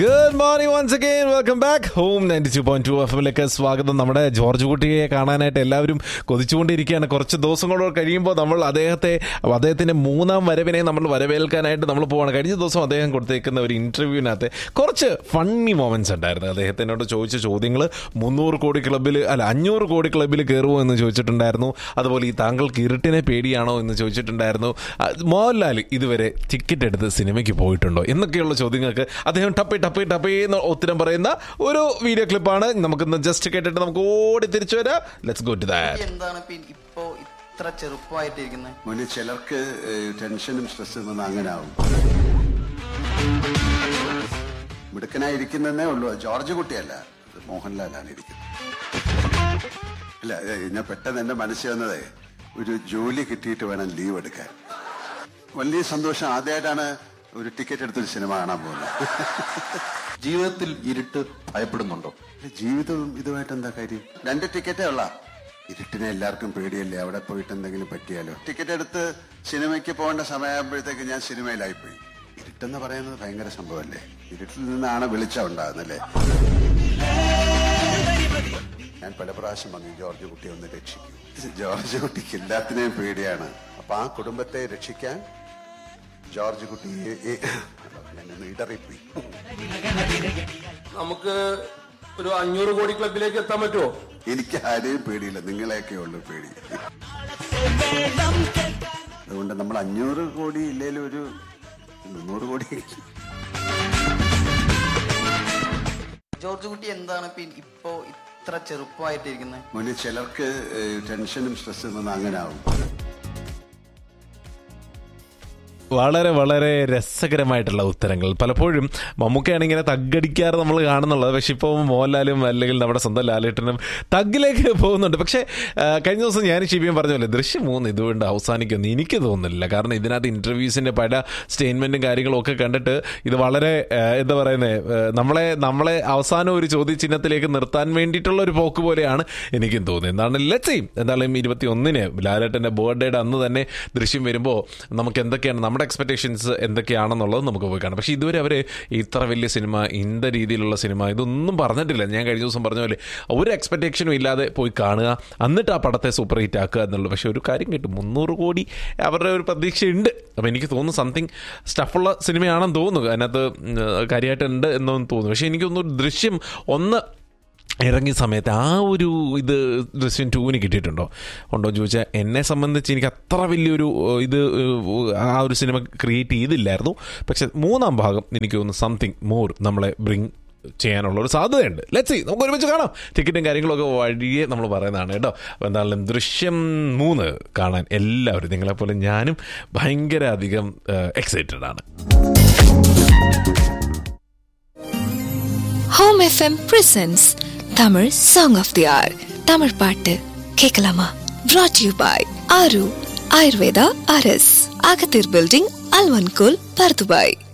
good morning once again welcome back home ninety two point two F എമ്മിലേക്ക് സ്വാഗതം നമ്മുടെ George കുട്ടിയെ കാണാനായിട്ട് എല്ലാവരും കൊതിച്ചുകൊണ്ടിരിക്കുകയാണ് കുറച്ച് ദിവസങ്ങളോട് കഴിയുമ്പോൾ നമ്മൾ അദ്ദേഹത്തെ അദ്ദേഹത്തിന്റെ മൂന്നാം വരവിനെ നമ്മൾ വരവേൽക്കാനായിട്ട് നമ്മൾ പോവാണ് കഴിഞ്ഞ ദിവസം അദ്ദേഹം കൊടുത്തേക്കുന്ന ഒരു ഇന്റർവ്യൂവിനകത്ത് കുറച്ച് ഫണ്ണി മൊമെന്റ്സ് ഉണ്ടായിരുന്നു അദ്ദേഹത്തിനോട് ചോദിച്ച ചോദ്യങ്ങൾ മുന്നൂറ് കോടി ക്ലബ്ബിൽ അല്ല അഞ്ഞൂറ് കോടി ക്ലബ്ബിൽ കയറുമോ എന്ന് ചോദിച്ചിട്ടുണ്ടായിരുന്നു അതുപോലെ ഈ താങ്കൾക്ക് ഇരുട്ടിനെ പേടിയാണോ എന്ന് ചോദിച്ചിട്ടുണ്ടായിരുന്നു ആ, മോഹൻലാൽ ഇതുവരെ ടിക്കറ്റ് എടുത്ത് സിനിമയ്ക്ക് പോയിട്ടുണ്ടോ എന്നൊക്കെയുള്ള ചോദ്യങ്ങൾക്ക് അദ്ദേഹം ടപ്പി ടപ്പി ടപ്പി എന്ന് ഉത്തരം പറയുന്ന ഒരു വീഡിയോ ക്ലിപ്പാണ് നമുക്കിന്ന് ജസ്റ്റ് കേട്ടിട്ട് നമുക്ക് ഓടി തിരിച്ചു വരാം ലെറ്റ്സ് ഗോ ടു ദാറ്റ് എന്താണ് ഇപ്പൊ ഇപ്പോ ഇത്ര ചെറുപ്പമായിട്ടിരിക്കുന്നത് മോനെ ചിലർക്ക് ഏഹ്, ടെൻഷനും സ്ട്രെസ്സും വന്ന് അങ്ങനെ ആവും മിടുക്കനായിരിക്കുന്നതേ ഉള്ളൂ ജോർജ് കുട്ടിയല്ല ഇത് മോഹൻലാലാണ് ഇരിക്കുന്നത് അല്ല ഏഹ്, ഞാൻ പെട്ടെന്ന് എന്റെ മനസ്സിൽ വന്നതേ ഒരു ജോലി കിട്ടിയിട്ട് വേണം ലീവ് എടുക്കാൻ വലിയ സന്തോഷം ആദ്യമായിട്ടാണ് ഒരു ടിക്കറ്റ് എടുത്തൊരു സിനിമ കാണാൻ പോകുന്നത് ജീവിതത്തിൽ ഇരുട്ട് ഭയപ്പെടുന്നുണ്ടോ ജീവിതവും ഇതുമായിട്ട് എന്താ കാര്യം രണ്ട് ടിക്കറ്റേ ഉള്ള ഇരുട്ടിനെ എല്ലാവർക്കും പേടിയല്ലേ അവിടെ പോയിട്ട് എന്തെങ്കിലും പറ്റിയാലോ ടിക്കറ്റ് എടുത്ത് സിനിമയ്ക്ക് പോകേണ്ട സമയമാകുമ്പോഴത്തേക്ക് ഞാൻ സിനിമയിലായിപ്പോയി ഇരുട്ടെന്ന് പറയുന്നത് ഭയങ്കര സംഭവമല്ലേ ഇരുട്ടിൽ നിന്നാണ് വെളിച്ചം ഉണ്ടാകുന്നല്ലേ ഞാൻ പല പ്രാവശ്യം വന്നു ജോർജ് കുട്ടിയെ ഒന്ന് രക്ഷിക്കൂ ജോർജ് കുട്ടിക്ക് എല്ലാത്തിനെയും പേടിയാണ് അപ്പൊ ആ കുടുംബത്തെ രക്ഷിക്കാൻ ജോർജ് കുട്ടിയെ ഞാനൊന്ന് ഇടറിപ്പോയി നമുക്ക് ഒരു അഞ്ഞൂറ് കോടി ക്ലബിലേക്ക് എത്താൻ പറ്റുമോ എനിക്ക് ആരെയും പേടിയില്ല നിങ്ങളെയൊക്കെ ഉള്ളു പേടി അതുകൊണ്ട് നമ്മൾ അഞ്ഞൂറ് കോടി ഇല്ലേലും ഒരു മുന്നൂറ് കോടി ജോർജ് കുട്ടി എന്താണ് ഇപ്പൊ ഇപ്പോ ഇത്ര ചെറുപ്പമായിട്ടിരിക്കുന്നത് മോനെ ചിലർക്ക് ഏഹ്, ടെൻഷനും സ്ട്രെസ്സും വന്ന് അങ്ങനെ ആവും വളരെ വളരെ രസകരമായിട്ടുള്ള ഉത്തരങ്ങൾ പലപ്പോഴും മമ്മൂക്കയാണ് ഇങ്ങനെ തഗ്ഗടിക്കാറ് നമ്മൾ കാണുന്നുള്ളത് പക്ഷെ ഇപ്പോൾ മോഹൻലാലും അല്ലെങ്കിൽ നമ്മുടെ സ്വന്തം ലാലേട്ടനും തഗ്ഗിലേക്ക് പോകുന്നുണ്ട് പക്ഷേ ആ, കഴിഞ്ഞ ദിവസം ഞാൻ ഷിബിയും പറഞ്ഞ പോലെ ദൃശ്യം മൂന്ന് ഇതുകൊണ്ട് അവസാനിക്കുമെന്ന് എനിക്ക് തോന്നുന്നില്ല കാരണം ഇതിനകത്ത് ഇന്റർവ്യൂസിന്റെ പല സ്റ്റേറ്റ്മെന്റും കാര്യങ്ങളും ഒക്കെ കണ്ടിട്ട് ഇത് വളരെ ആ, എന്താ പറയുന്നത് നമ്മളെ നമ്മളെ അവസാനം ഒരു ചോദ്യചിഹ്നത്തിലേക്ക് നിർത്താൻ വേണ്ടിയിട്ടുള്ള ഒരു പോക്ക് പോലെയാണ് എനിക്കും തോന്നിയത് എന്താണ് ലെറ്റ് ചെയ്യും എന്തായാലും ഇരുപത്തി ഒന്നിന് ലാലേട്ടന്റെ ബർത്ത്ഡേയുടെ അന്ന് തന്നെ ദൃശ്യം വരുമ്പോൾ നമുക്ക് എന്തൊക്കെയാണ് നമ്മുടെ എക്സ്പെക്ടേഷൻസ് എന്തൊക്കെയാണെന്നുള്ളത് നമുക്ക് പോയി കാണാം പക്ഷേ ഇതുവരെ അവർ ഇത്ര വലിയ സിനിമ ഇന്ത രീതിയിലുള്ള സിനിമ ഇതൊന്നും പറഞ്ഞിട്ടില്ല ഞാൻ കഴിഞ്ഞ ദിവസം പറഞ്ഞ പോലെ ഒരു എക്സ്പെക്ടേഷനും ഇല്ലാതെ പോയി കാണുക എന്നിട്ട് ആ പടത്തെ സൂപ്പർ ഹിറ്റ് ആക്കുക എന്നുള്ളത് പക്ഷേ ഒരു കാര്യം കിട്ടും മുന്നൂറ് കോടി അവരുടെ ഒരു പ്രതീക്ഷയുണ്ട് അപ്പോൾ എനിക്ക് തോന്നുന്നു സംതിങ് സ്റ്റഫുള്ള സിനിമയാണെന്ന് തോന്നുന്നു അതിനകത്ത് ഉം, കാര്യമായിട്ടുണ്ട് എന്നൊന്നും തോന്നുന്നു പക്ഷേ എനിക്കൊന്നും ദൃശ്യം ഒന്ന് ഇറങ്ങിയ സമയത്ത് ആ ഒരു ഇത് ദൃശ്യം ടൂവിന് കിട്ടിയിട്ടുണ്ടോ ഉണ്ടോ എന്ന് ചോദിച്ചാൽ എന്നെ സംബന്ധിച്ച് എനിക്ക് അത്ര വലിയൊരു ഏഹ്, ഇത് ഏഹ്, ആ ഒരു സിനിമ ക്രിയേറ്റ് ചെയ്തില്ലായിരുന്നു പക്ഷെ മൂന്നാം ഭാഗം എനിക്ക് തോന്നുന്നു സംതിങ് മോർ നമ്മളെ ബ്രിങ് ചെയ്യാനുള്ള ഒരു സാധ്യതയുണ്ട് ലെറ്റ് സി നമുക്ക് ഒരുമിച്ച് കാണാം ടിക്കറ്റും കാര്യങ്ങളൊക്കെ വഴിയെ നമ്മൾ പറയുന്നതാണ് കേട്ടോ അപ്പോൾ എന്തായാലും ദൃശ്യം മൂന്ന് കാണാൻ എല്ലാവരും നിങ്ങളെപ്പോലെ ഞാനും ഭയങ്കര അധികം എക്സൈറ്റഡ് ആണ് home FM presents Tamil song of the hour Tamil பாட்டு கேட்கலாமா brought யூ பாய் ஆரு ஆயுர்வேதா அரஸ் அகத்தீர் பில்டிங் அல்வன்கோல் பர்துபாய்